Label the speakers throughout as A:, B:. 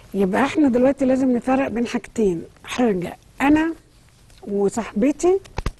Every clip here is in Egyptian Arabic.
A: يبقى احنا دلوقتي لازم نفرق بين حاجتين حاجه انا وصاحبتي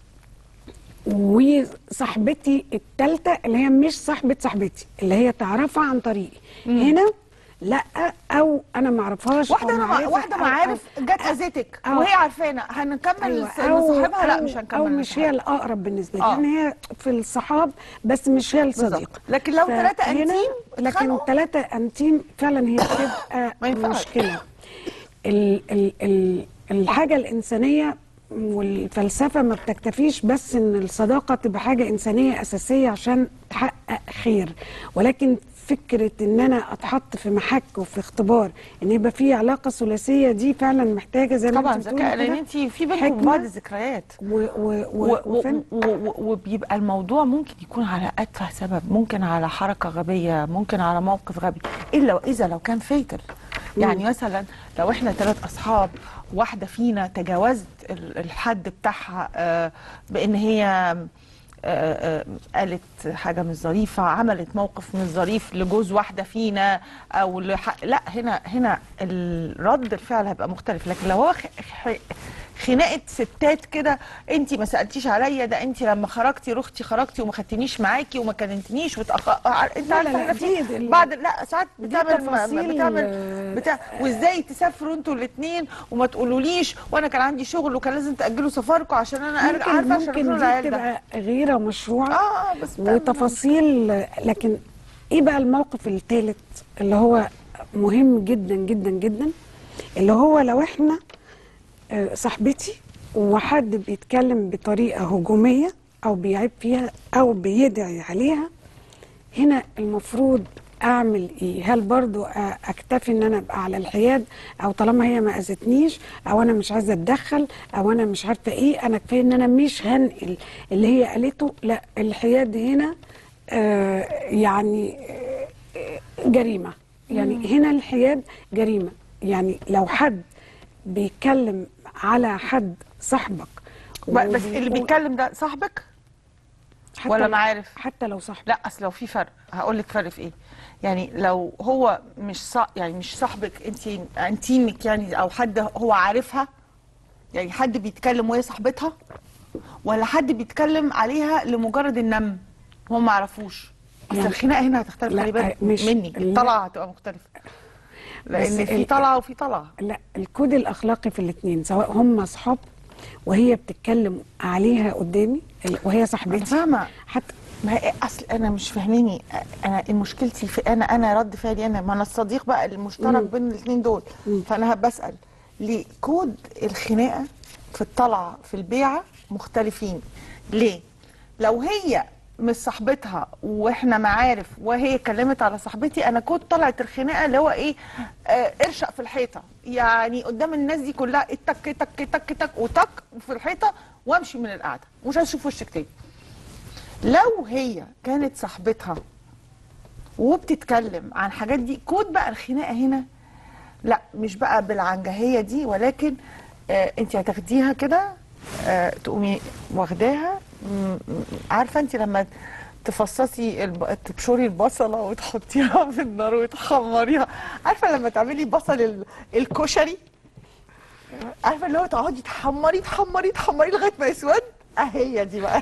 A: وصاحبتي التالتة اللي هي مش صاحبة صاحبتي اللي هي تعرفها عن طريقي هنا لا او انا ما اعرفهاش
B: واحده
A: أو
B: أنا
A: معرفة
B: واحده
A: أو-
B: معارف
A: أو-
B: جت اذتك
A: أو-
B: وهي عارفانا هنكمل
A: أيوة،
B: أيوة نصاحبها لا مش هنكمل
A: او مش هي
B: نصاحبها.
A: الاقرب بالنسبه لي
B: آه.
A: لان هي في الصحاب بس مش هي الصديقه
B: بالظبط. لكن لو تلاتة
A: فهنا-
B: أنتيم
A: لكن
B: اتخانقوا؟
A: ثلاثه انتيم فعلا هي بتبقى
B: ما ينفعش.
A: مشكله ال ال ال الحاجه الانسانيه والفلسفه ما بتكتفيش بس ان الصداقه تبقى حاجه انسانيه اساسيه عشان تحقق خير ولكن فكره ان انا اتحط في محك وفي اختبار ان يبقى في علاقه ثلاثيه دي فعلا محتاجه زي ما
B: طبعا
A: انت بتقولي
B: ذكاء لان
A: كده
B: انت في بينكم
A: حكمة.
B: بعض الذكريات
A: و و
B: و-
A: و
B: و-
A: وفين
B: و- و- وبيبقى الموضوع ممكن يكون على أتفه سبب ممكن على حركة غبية ممكن على موقف غبي إلا وإذا لو كان فاتر يعني مثلا لو احنا ثلاث أصحاب واحدة فينا تجاوزت ال- الحد بتاعها آه، بإن هي آه، آه، قالت حاجة مش ظريفة عملت موقف مش ظريف لجوز واحدة فينا أو لح... لا هنا هنا الرد الفعل هيبقى مختلف لكن لو هو خ... خ... خناقه ستات كده انت ما سالتيش عليا ده انت لما خرجتي رحتي خرجتي وما خدتنيش معاكي وما كلمتنيش وتأخ... انت
A: لا،
B: عارفه
A: لا،
B: احنا
A: دي-
B: في
A: دي-
B: بعد لا ساعات
A: دي
B: بتعمل ما-
A: تفاصيل،
B: بتعمل
A: آه،
B: بتاع وازاي تسافروا انتوا الاثنين وما تقولوليش وانا كان عندي شغل وكان لازم تاجلوا سفركم عشان انا ارجع
A: ممكن
B: عارفه عشان
A: ممكن
B: أروح
A: دي
B: العيال ده
A: تبقى غيره مشروعه
B: اه اه بس بتعمل-
A: وتفاصيل لكن ايه بقى الموقف الثالث اللي هو مهم جدا جدا جدا اللي هو لو احنا آه، صاحبتي وحد بيتكلم بطريقه هجوميه او بيعيب فيها او بيدعي عليها هنا المفروض اعمل ايه هل برضو أ- اكتفي ان انا ابقى على الحياد او طالما هي ما اذتنيش او انا مش عايزه اتدخل او انا مش عارفه ايه انا كفايه ان انا مش هنقل اللي هي قالته لا الحياد هنا آه يعني آه، جريمه يعني هنا الحياد جريمه يعني لو حد بيتكلم على حد صاحبك
B: ب- بس اللي
A: وبيقول-
B: بيتكلم ده صاحبك
A: حتى
B: ولا
A: لو-
B: معارف؟
A: حتى لو صاحبك
B: لا اصل لو في فرق هقول لك فرق في ايه يعني لو هو مش صا... يعني مش صاحبك انت انتيمك يعني او حد هو عارفها يعني حد بيتكلم وهي صاحبتها ولا حد بيتكلم عليها لمجرد النم هو ما يعرفوش اصل
A: يعني-
B: الخناقه هنا هتختلف
A: لا،
B: خلي بالك
A: مش-
B: مني
A: لا.
B: الطلعه هتبقى مختلفه لان
A: بس
B: في
A: ال-
B: طلعه وفي طلعه
A: لا الكود الاخلاقي في الاثنين سواء هم اصحاب وهي بتتكلم عليها قدامي ال- وهي
B: انا
A: صاحبتي
B: فاهمه
A: حتى
B: ما هي اصل انا مش فاهماني انا مشكلتي في انا انا رد فعلي انا ما انا الصديق بقى المشترك
A: مم.
B: بين الاثنين دول
A: مم.
B: فانا بسال ليه كود الخناقه في الطلعه في البيعه مختلفين ليه لو هي مش صاحبتها واحنا معارف وهي كلمت على صاحبتي انا كنت طلعت الخناقه اللي هو ايه آه ارشق في الحيطه يعني قدام الناس دي كلها التك تك تك تك وتك في الحيطه وامشي من القعده مش عايز اشوف وشك تاني لو هي كانت صاحبتها وبتتكلم عن حاجات دي كود بقى الخناقه هنا لا مش بقى بالعنجهيه دي ولكن آه انت هتاخديها كده آه تقومي واخداها م- م- عارفه انت لما تفصصي الب... تبشري البصله وتحطيها في النار وتحمريها عارفه لما تعملي بصل ال... الكشري عارفه اللي هو تقعدي تحمري تحمري تحمري لغايه ما يسود اهي دي بقى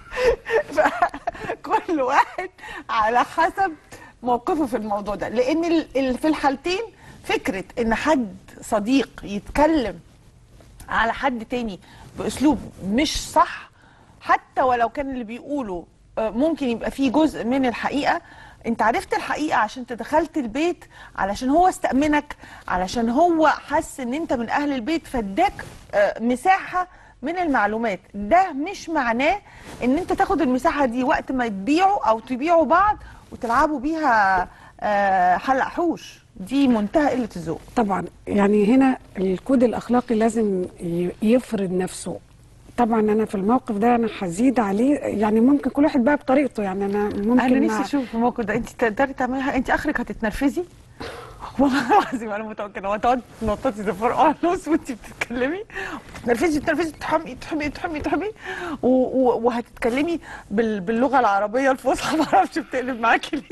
B: فكل واحد على حسب موقفه في الموضوع ده لان ال- ال- في الحالتين فكره ان حد صديق يتكلم على حد تاني باسلوب مش صح حتى ولو كان اللي بيقوله آه، ممكن يبقى فيه جزء من الحقيقه انت عرفت الحقيقه عشان انت دخلت البيت علشان هو استأمنك علشان هو حس ان انت من اهل البيت فاداك آه، مساحه من المعلومات ده مش معناه ان انت تاخد المساحه دي وقت ما تبيعوا او تبيعوا بعض وتلعبوا بيها آه، حلق حوش دي منتهى قله الذوق
A: طبعا يعني هنا الكود الاخلاقي لازم ي- يفرض نفسه طبعا انا في الموقف ده انا هزيد عليه يعني ممكن كل واحد بقى بطريقته يعني انا ممكن
B: انا
A: مع-
B: نفسي اشوف الموقف ده انت تقدري تعمليها انت اخرك هتتنرفزي والله العظيم انا متوكله وتقعدي تنططي زي فرقع نص وانت بتتكلمي تنرفزي تنرفزي تحمي تحمي تحمي تحمي و- و- وهتتكلمي بال- باللغه العربيه الفصحى ما اعرفش بتقلب معاكي ليه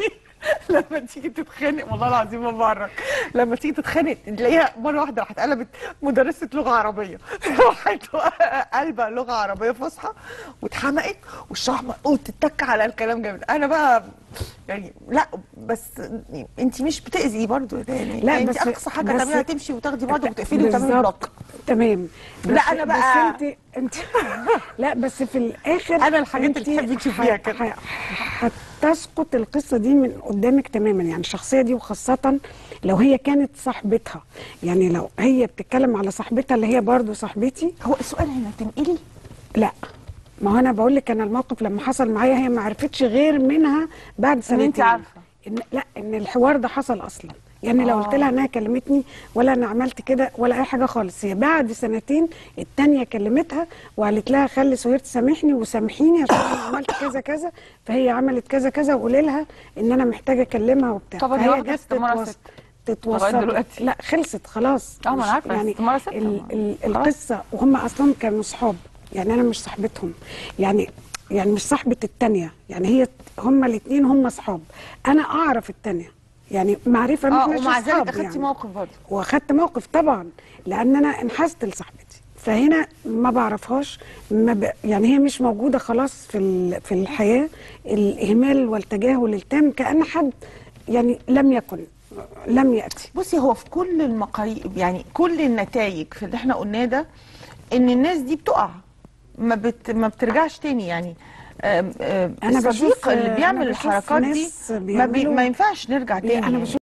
B: لما تيجي تتخانق والله العظيم ما بعرف لما تيجي تتخانق تلاقيها مره واحده راحت قلبت مدرسه لغه عربيه راحت قلبه لغه عربيه فصحى واتحمقت وشها وتتك على الكلام جامد انا بقى يعني لا بس انت مش بتاذي برضو يعني
A: لا،
B: انت
A: بس-
B: اقصى حاجه
A: بس-
B: تعمليها تمشي وتاخدي بعضك وتقفلي وتعملي
A: بالظبط.
B: بلوك
A: تمام
B: لا،
A: بس-
B: أنا بقى-
A: بس انت انت لا بس في الاخر
B: أنا الحاجات اللي
A: انت
B: تحبي تشوفيها
A: ه-
B: كده.
A: ه- هتسقط القصه دي من قدامك تماما يعني الشخصيه دي وخاصه لو هي كانت صاحبتها يعني لو هي بتتكلم على صاحبتها اللي هي برضو صاحبتي
B: هو السؤال هنا تنقلي
A: لا ما هو انا بقول لك انا الموقف لما حصل معايا هي ما عرفتش غير منها بعد سنتين
B: انت عارفة.
A: إن لا ان الحوار ده حصل اصلا يعني لو
B: آه.
A: قلت لها انها كلمتني ولا انا عملت كده ولا اي حاجه خالص هي بعد سنتين التانية كلمتها وقالت لها خلي سهير تسامحني وسامحيني عشان انا عملت كذا كذا فهي عملت كذا كذا وقولي لها ان انا محتاجه اكلمها وبتاع
B: طب أنا
A: فهي
B: واحدة
A: جت
B: استمارة
A: تتوص-
B: ست. لغاية
A: تتوصل
B: دلوقتي.
A: لا خلصت خلاص
B: اه، ما أنا
A: مش-
B: عارفة،
A: يعني
B: استمارة ست
A: ال
B: طبعا.
A: ال
B: خلاص.
A: القصه وهم اصلا كانوا صحاب يعني انا مش صاحبتهم يعني يعني مش صاحبه التانية يعني هي هما الاثنين هم صحاب انا اعرف التانية يعني معرفه ما
B: اه
A: احناش
B: ومع ذلك
A: أصحاب
B: اخدتي
A: يعني.
B: موقف برضه
A: واخدت موقف طبعا لان انا انحست لصاحبتي فهنا ما بعرفهاش ما ب... يعني هي مش موجوده خلاص في ال... في الحياه الاهمال والتجاهل التام كان حد يعني لم يكن لم ياتي
B: بصي هو في كل المقاييس يعني كل النتائج في اللي احنا قلناه ده ان الناس دي بتقع ما بت ما بترجعش تاني يعني آم، آم،
A: أنا
B: الصديق
A: بشوف-
B: اللي
A: أنا
B: بيعمل
A: بشوف
B: الحركات دي
A: ناس
B: ما, بي
A: بيعملوا-
B: ما ينفعش نرجع تاني
A: انا
B: يعني.
A: بشوف